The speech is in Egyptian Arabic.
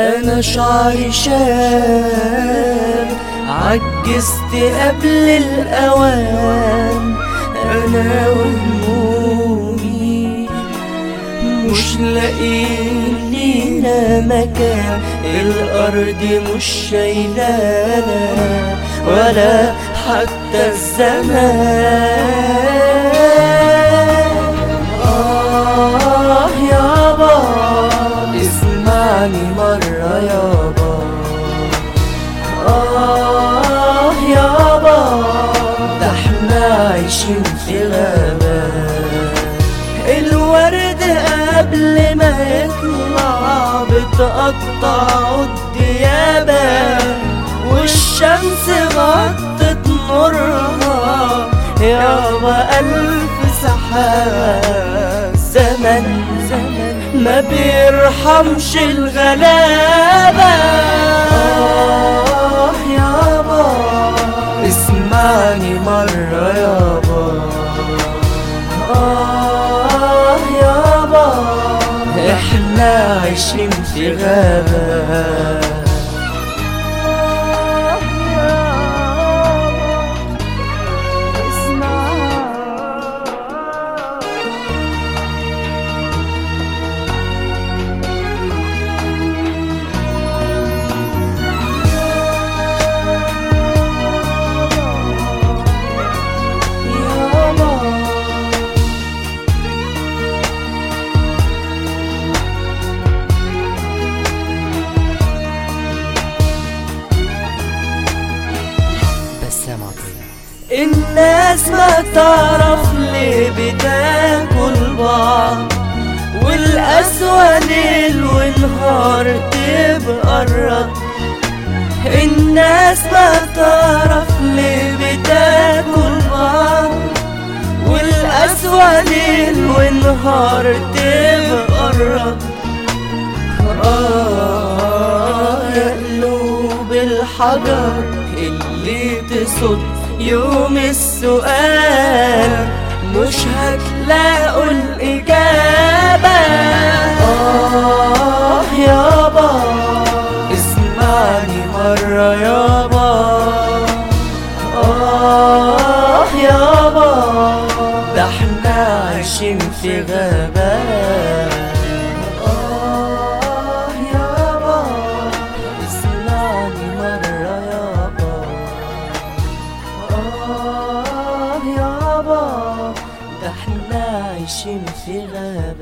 انا شعري شاب عجزت قبل الاوان انا وهمومي مش لاقيين لينا مكان الارض مش شايلانا ولا حتى الزمان آه يابا اسمعني مرة يابا آه يابا ده احنا عايشين في غابة الورد قبل ما يطلع بتقطع الديابة والشمس غطت نورها يابا ألف سحاب زمن زمن ما بيرحمش الغلابة آه يابا اسمعني مرة يابا آه يابا احنا عايشين في غابة بسام عطية الناس ما تعرف ليه بتاكل بعض والقسوة ليل ونهار تبقى الرد الناس ما تعرف ليه بتاكل بعض والقسوة ليل ونهار تبقى الرد آه يا قلوب الحجر اللي تصد يوم السؤال مش هتلاقوا الإجابة آه يابا اسمعني مرة يابا آه يابا ده احنا عايشين في غابة آه يابا اسمعني مرة يابا آه يابا ده احنا عايشين في غابة